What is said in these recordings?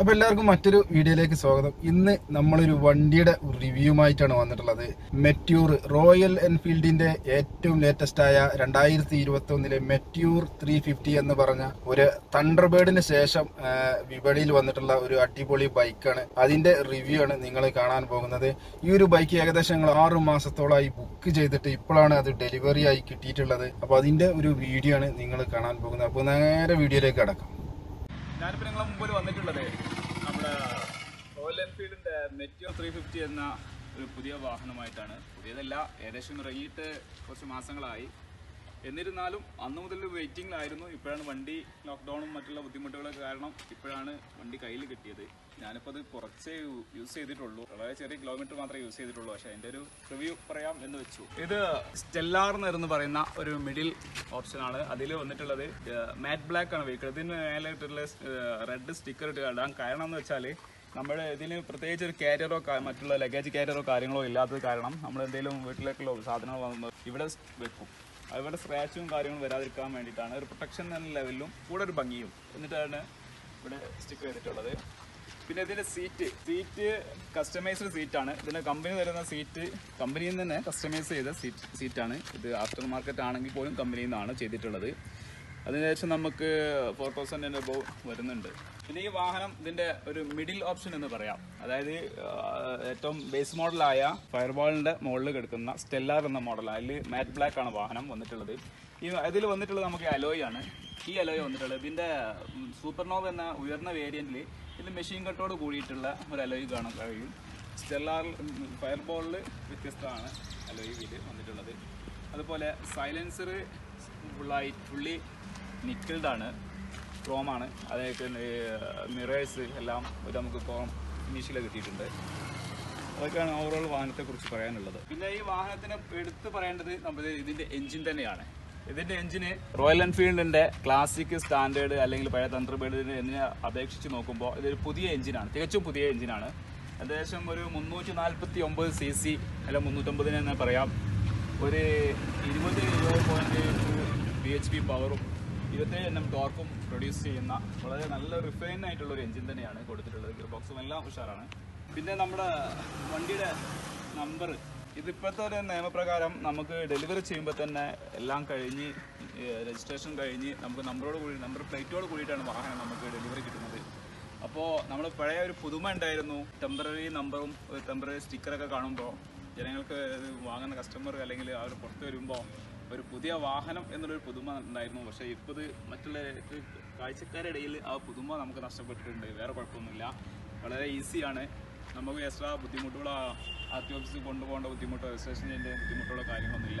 അപ്പൊ എല്ലാവർക്കും മറ്റൊരു വീഡിയോയിലേക്ക് സ്വാഗതം ഇന്ന് നമ്മളൊരു വണ്ടിയുടെ റിവ്യൂമായിട്ടാണ് വന്നിട്ടുള്ളത് മെറ്റ്യൂർ റോയൽ എൻഫീൽഡിന്റെ ഏറ്റവും ലേറ്റസ്റ്റ് ആയ രണ്ടായിരത്തി ഇരുപത്തി ഒന്നിലെ മെറ്റ്യൂർ ത്രീ ഫിഫ്റ്റി എന്ന് പറഞ്ഞ ഒരു തണ്ടർബേർഡിന് ശേഷം ആ, വിപണിയിൽ വന്നിട്ടുള്ള ഒരു അടിപൊളി ബൈക്കാണ് അതിന്റെ റിവ്യൂ ആണ് നിങ്ങൾ കാണാൻ പോകുന്നത് ഈ ഒരു ബൈക്ക് ഏകദേശം ഞങ്ങൾ ആറു മാസത്തോളമായി ബുക്ക് ചെയ്തിട്ട് ഇപ്പോഴാണ് അത് ഡെലിവറി ആയി കിട്ടിയിട്ടുള്ളത് അപ്പൊ അതിന്റെ ഒരു വീഡിയോ ആണ് നിങ്ങൾ കാണാൻ പോകുന്നത് അപ്പൊ നേരെ വീഡിയോയിലേക്ക് കടക്കാം ഞാനിപ്പോൾ നിങ്ങളെ മുമ്പിൽ വന്നിട്ടുള്ളത് നമ്മുടെ റോയൽ എൻഫീൽഡിൻ്റെ മെറ്റിയോ ത്രീ ഫിഫ്റ്റി എന്ന ഒരു പുതിയ വാഹനമായിട്ടാണ് പുതിയതല്ല ഏകദേശം ഇറങ്ങിയിട്ട് കുറച്ച് മാസങ്ങളായി എന്നിരുന്നാലും അന്ന് മുതൽ വെയിറ്റിംഗിലായിരുന്നു ഇപ്പോഴാണ് വണ്ടി ലോക്ക്ഡൗണും മറ്റുള്ള ബുദ്ധിമുട്ടുകളൊക്കെ കാരണം ഇപ്പോഴാണ് വണ്ടി കയ്യിൽ കിട്ടിയത് ഞാനിപ്പോൾ അത് കുറച്ചേ യൂസ് ചെയ്തിട്ടുള്ളൂ വളരെ ചെറിയ കിലോമീറ്റർ മാത്രമേ യൂസ് ചെയ്തിട്ടുള്ളൂ പക്ഷേ അതിൻ്റെ ഒരു റിവ്യൂ പറയാം എന്ന് വെച്ചു ഇത് സ്റ്റെല്ലാർ എന്ന് പറയുന്ന ഒരു മിഡിൽ ഓപ്ഷനാണ് അതിൽ വന്നിട്ടുള്ളത് മാറ്റ് ബ്ലാക്ക് ആണ് വെഹിക്കിൾ ഇതിന് മേലെ ഇട്ടുള്ള റെഡ് സ്റ്റിക്കർ ഇട്ട് ഇടാൻ കാരണം എന്ന് വെച്ചാൽ നമ്മുടെ ഇതിന് പ്രത്യേകിച്ച് ഒരു കാരിയറോ മറ്റുള്ള ലഗേജ് കാരിയറോ കാര്യങ്ങളോ ഇല്ലാത്തത് കാരണം നമ്മൾ എന്തെങ്കിലും വീട്ടിലേക്കുള്ള സാധനങ്ങൾ വാങ്ങുമ്പോൾ ഇവിടെ വെക്കും അതുപോലെ സ്ക്രാച്ചും കാര്യങ്ങളും വരാതിരിക്കാൻ വേണ്ടിയിട്ടാണ് ഒരു പ്രൊട്ടക്ഷൻ എന്ന ലെവലിലും കൂടെ ഒരു ഭംഗിയും എന്നിട്ടാണ് ഇവിടെ സ്റ്റിക്കർ ചെയ്തിട്ടുള്ളത് പിന്നെ ഇതിന്റെ സീറ്റ് സീറ്റ് കസ്റ്റമൈസ്ഡ് സീറ്റാണ് ഇതിന്റെ കമ്പനി തരുന്ന സീറ്റ് കമ്പനിയിൽ നിന്ന് തന്നെ കസ്റ്റമൈസ് ചെയ്ത സീറ്റ് സീറ്റാണ് ഇത് ആഫ്റ്റർ മാർക്കറ്റ് ആണെങ്കിൽ പോലും കമ്പനിയിൽ നിന്നാണ് ചെയ്തിട്ടുള്ളത് അതിനുശേഷം നമുക്ക് ഫോർ തൗസൻഡിൻ്റെ എബോവ് വരുന്നുണ്ട് പിന്നെ ഈ വാഹനം ഇതിന്റെ ഒരു മിഡിൽ ഓപ്ഷൻ എന്ന് പറയാം അതായത് ആ, ഏറ്റവും ബേസ് മോഡലായ ഫയർബോളിന്റെ മുകളിൽ കിടക്കുന്ന സ്റ്റെല്ലാർ എന്ന മോഡൽ അതിൽ മാറ്റ് ബ്ലാക്ക് ആണ് വാഹനം വന്നിട്ടുള്ളത് ഈ ഇതിൽ വന്നിട്ടുള്ളത് നമുക്ക് അലോയ് ആണ് ഈ അലോയ് വന്നിട്ടുള്ളത് ഇതിന്റെ സൂപ്പർനോവ് എന്ന ഉയർന്ന വേരിയന്റിൽ ഇതിൽ മെഷീൻ കട്ടോട് കൂടിയിട്ടുള്ള ഒരു അലോയ് കാണാൻ കഴിയും സ്റ്റെല്ലാർ ഫയർബോളിൽ വ്യത്യസ്തമാണ് അലോയ് ഇത് വന്നിട്ടുള്ളത് അതുപോലെ സൈലൻസർ ഫുള്ളായി ഫുള്ളി നിക്കിൾഡ് ആണ് ക്രോമാണ് അതായത് മിറേഴ്സ് എല്ലാം ഒരു നമുക്ക് ക്രോം ഫിനിഷിൽ കിട്ടിയിട്ടുണ്ട് അതൊക്കെയാണ് ഓവറോൾ വാഹനത്തെ കുറിച്ച് പറയാനുള്ളത് പിന്നെ ഈ വാഹനത്തിന് എടുത്തു പറയേണ്ടത് നമ്മുടെ ഇതിന്റെ എഞ്ചിൻ തന്നെയാണ് ഇതിന്റെ എഞ്ചിന് റോയൽ എൻഫീൽഡിന്റെ ക്ലാസിക് സ്റ്റാൻഡേർഡ് അല്ലെങ്കിൽ പഴയ തന്ത്രബേർഡ് എന്നിനെ അപേക്ഷിച്ച് നോക്കുമ്പോൾ ഇതൊരു പുതിയ എഞ്ചിനാണ് തികച്ചും പുതിയ എഞ്ചിനാണ് ഏകദേശം ഒരു മുന്നൂറ്റി നാൽപ്പത്തി ഒമ്പത് സി സി അല്ല മുന്നൂറ്റമ്പതിന് തന്നെ പറയാം ഒരു ഇരുപത് ഇരുപത് പോയിന്റ് ബി എച്ച് പി പവറും ഇരുപത്തേഴ് എണ്ണം ടോർക്കും പ്രൊഡ്യൂസ് ചെയ്യുന്ന വളരെ നല്ല റിഫൈൻ ആയിട്ടുള്ള ഒരു എഞ്ചിൻ തന്നെയാണ് കൊടുത്തിട്ടുള്ളത് ഗിയർ ബോക്സും എല്ലാം ഉഷാറാണ് പിന്നെ നമ്മുടെ വണ്ടിയുടെ നമ്പർ ഇതിപ്പോഴത്തെ ഒരു നിയമപ്രകാരം നമുക്ക് ഡെലിവറി ചെയ്യുമ്പോൾ തന്നെ എല്ലാം കഴിഞ്ഞ് രജിസ്ട്രേഷൻ കഴിഞ്ഞ് നമുക്ക് നമ്പറോട് കൂടി നമ്പർ പ്ലേറ്റോട് കൂടിയിട്ടാണ് വാഹനം നമുക്ക് ഡെലിവറി കിട്ടുന്നത് അപ്പോൾ നമ്മൾ പഴയ ഒരു പുതുമ ഉണ്ടായിരുന്നു ടെമ്പററി നമ്പറും ഒരു ടെമ്പററി സ്റ്റിക്കറൊക്കെ കാണുമ്പോൾ ജനങ്ങൾക്ക് ഇത് വാങ്ങുന്ന കസ്റ്റമർ അല്ലെങ്കിൽ അവർ പുറത്ത് വരുമ്പോൾ ഒരു പുതിയ വാഹനം എന്നുള്ളൊരു പുതുമ ഉണ്ടായിരുന്നു പക്ഷേ ഇപ്പോൾ ഇത് മറ്റുള്ള ഇത് കാഴ്ചക്കാരുടെ ഇടയിൽ ആ പുതുമ നമുക്ക് നഷ്ടപ്പെട്ടിട്ടുണ്ട് വേറെ കുഴപ്പമൊന്നുമില്ല വളരെ ഈസിയാണ് നമുക്ക് എക്സ്ട്രാ ബുദ്ധിമുട്ടുകളോ ആർ ടി ഓഫീസിൽ കൊണ്ടുപോകേണ്ട ബുദ്ധിമുട്ടോ രജിസ്ട്രേഷൻ ചെയ്യേണ്ട ബുദ്ധിമുട്ടുകളോ കാര്യങ്ങളൊന്നുമില്ല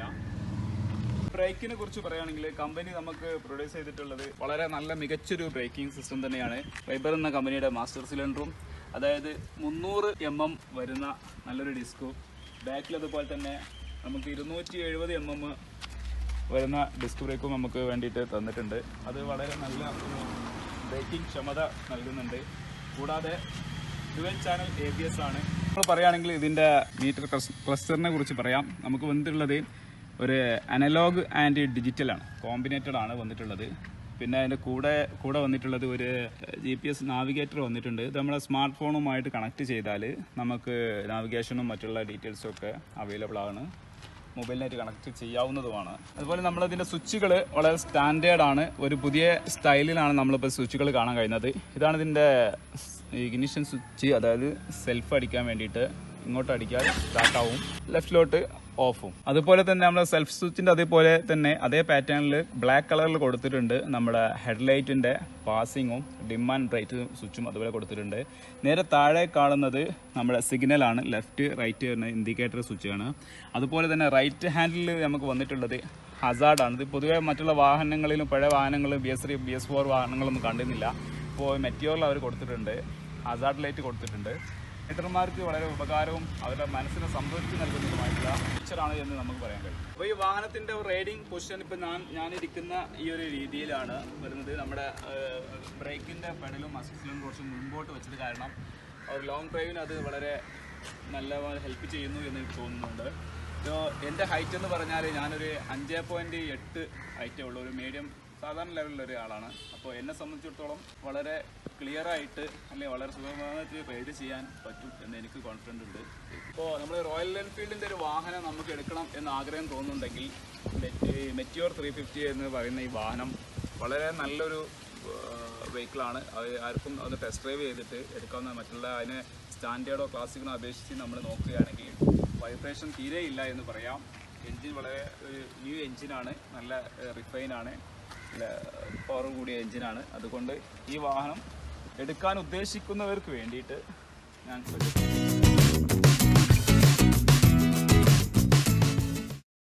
ബ്രേക്കിനെ കുറിച്ച് പറയുകയാണെങ്കിൽ കമ്പനി നമുക്ക് പ്രൊഡ്യൂസ് ചെയ്തിട്ടുള്ളത് വളരെ നല്ല മികച്ചൊരു ബ്രേക്കിംഗ് സിസ്റ്റം തന്നെയാണ് വൈബർ എന്ന കമ്പനിയുടെ മാസ്റ്റർ സിലിണ്ടറും അതായത് മുന്നൂറ് എം എം വരുന്ന നല്ലൊരു ഡിസ്കും ബാക്കിൽ അതുപോലെ തന്നെ നമുക്ക് ഇരുന്നൂറ്റി എഴുപത് എം എം വരുന്ന ഡിസ്ക് ബ്രേക്കും നമുക്ക് വേണ്ടിയിട്ട് തന്നിട്ടുണ്ട് അത് വളരെ നല്ല ഒരു ബ്രേക്കിംഗ് ക്ഷമത നൽകുന്നുണ്ട് കൂടാതെ dual channel A B S ആണ് നമ്മൾ പറയുകയാണെങ്കിൽ ഇതിൻ്റെ മീറ്റർ ക്ലസ്റ്ററിനെ കുറിച്ച് പറയാം നമുക്ക് വന്നിട്ടുള്ളത് ഒരു അനലോഗ് ആൻഡ് ഡിജിറ്റൽ ആണ് കോമ്പിനേറ്റഡ് ആണ് വന്നിട്ടുള്ളത് പിന്നെ അതിൻ്റെ കൂടെ കൂടെ വന്നിട്ടുള്ളത് ഒരു ജി പി എസ് നാവിഗേറ്റർ വന്നിട്ടുണ്ട് ഇത് നമ്മുടെ സ്മാർട്ട് ഫോണുമായിട്ട് കണക്ട് ചെയ്താൽ നമുക്ക് നാവിഗേഷനും മറ്റുള്ള ഡീറ്റെയിൽസും ഒക്കെ അവൈലബിൾ ആണ് മൊബൈലിനായിട്ട് കണക്ട് ചെയ്യാവുന്നതുമാണ് അതുപോലെ നമ്മളതിൻ്റെ സ്വിച്ചുകൾ വളരെ സ്റ്റാൻഡേർഡ് ആണ് ഒരു പുതിയ സ്റ്റൈലിലാണ് നമ്മളിപ്പോൾ സ്വിച്ചുകൾ കാണാൻ കഴിയുന്നത് ഇതാണ് ഇതിൻ്റെ ഇഗ്നിഷൻ സ്വിച്ച് അതായത് സെൽഫ് അടിക്കാൻ വേണ്ടിയിട്ട് ഇങ്ങോട്ട് അടിക്കാൻ സ്റ്റാർട്ട് ആവും ലെഫ്റ്റിലോട്ട് ഓഫും അതുപോലെ തന്നെ നമ്മുടെ സെൽഫ് സ്വിച്ചിന്റെ അതേപോലെ തന്നെ അതേ പാറ്റേണിൽ ബ്ലാക്ക് കളറിൽ കൊടുത്തിട്ടുണ്ട് നമ്മുടെ ഹെഡ്ലൈറ്റിന്റെ പാസിങ്ങും ഡിം ആൻഡ് ബ്രൈറ്റ് സ്വിച്ചും അതുപോലെ കൊടുത്തിട്ടുണ്ട് നേരെ താഴെ കാണുന്നത് നമ്മുടെ സിഗ്നലാണ് ലെഫ്റ്റ് റൈറ്റ് വരുന്ന ഇൻഡിക്കേറ്റർ സ്വിച്ചാണ് അതുപോലെ തന്നെ റൈറ്റ് ഹാൻഡിൽ നമുക്ക് വന്നിട്ടുള്ളത് ഹസാർഡാണ് ഇത് പൊതുവെ മറ്റുള്ള വാഹനങ്ങളിലും പഴയ വാഹനങ്ങളിലും B S three B S four വാഹനങ്ങളൊന്നും കണ്ടിരുന്നില്ല ഇപ്പോൾ മെറ്റിയോറിൽ അവർ കൊടുത്തിട്ടുണ്ട് ഹസാർഡ് ലൈറ്റ് കൊടുത്തിട്ടുണ്ട് റൈഡർമാർക്ക് വളരെ ഉപകാരവും അവരുടെ മനസ്സിനെ സംതൃപ്തി നൽകുന്നതുമായിട്ടുള്ള ഫീച്ചറാണ് എന്ന് നമുക്ക് പറയാൻ കഴിയും അപ്പോൾ ഈ വാഹനത്തിന്റെ റൈഡിംഗ് പൊസിഷൻ ഇപ്പം ഞാൻ ഞാനിരിക്കുന്ന ഈ ഒരു രീതിയിലാണ് വരുന്നത് നമ്മുടെ ബ്രേക്കിന്റെ പെഡലും അസിസ്റ്റലും കുറച്ച് മുൻപോട്ട് വെച്ചത് കാരണം ഒരു ലോങ് ഡ്രൈവിന് അത് വളരെ നല്ല ഹെൽപ്പ് ചെയ്യുന്നു എന്ന് എനിക്ക് തോന്നുന്നുണ്ട് ഇപ്പോൾ എൻ്റെ ഹൈറ്റ് എന്ന് പറഞ്ഞാൽ ഞാനൊരു അഞ്ച് പോയിൻറ്റ് എട്ട് ഹൈറ്റേ ഉള്ളൂ ഒരു മീഡിയം സാധാരണ ലെവലിലുള്ള ഒരാളാണ് അപ്പോൾ എന്നെ സംബന്ധിച്ചിടത്തോളം വളരെ ക്ലിയർ ആയിട്ട് അല്ലെങ്കിൽ വളരെ സുഗമമായിട്ട് റൈഡ് ചെയ്യാൻ പറ്റും എന്ന് എനിക്ക് കോൺഫിഡൻ്റ് ഉണ്ട് ഇപ്പോൾ നമ്മൾ റോയൽ എൻഫീൽഡിൻ്റെ ഒരു വാഹനം നമുക്ക് എടുക്കണം എന്ന് ആഗ്രഹം തോന്നുന്നുണ്ടെങ്കിൽ മെറ്റിയോർ ത്രീ ഫിഫ്റ്റി എന്ന് പറയുന്ന ഈ വാഹനം വളരെ നല്ലൊരു വെഹിക്കിളാണ് അത് ആർക്കും അത് ടെസ്റ്റ് ഡ്രൈവ് ചെയ്തിട്ട് എടുക്കാവുന്ന മറ്റുള്ള അതിന് സ്റ്റാൻഡേർഡോ ക്ലാസിക്കനോ അപേക്ഷിച്ച് നമ്മൾ നോക്കുകയാണെങ്കിൽ വൈബ്രേഷൻ തീരെ ഇല്ല എന്ന് പറയാം എൻജിൻ വളരെ ഒരു ന്യൂ എൻജിനാണ് നല്ല റിഫൈനാണ് നല്ല പവർ കൂടിയ എൻജിനാണ് അതുകൊണ്ട് ഈ വാഹനം എടുക്കാൻ ഉദ്ദേശിക്കുന്നവർക്ക് വേണ്ടിയിട്ട് ഞാൻ സജസ്റ്റ്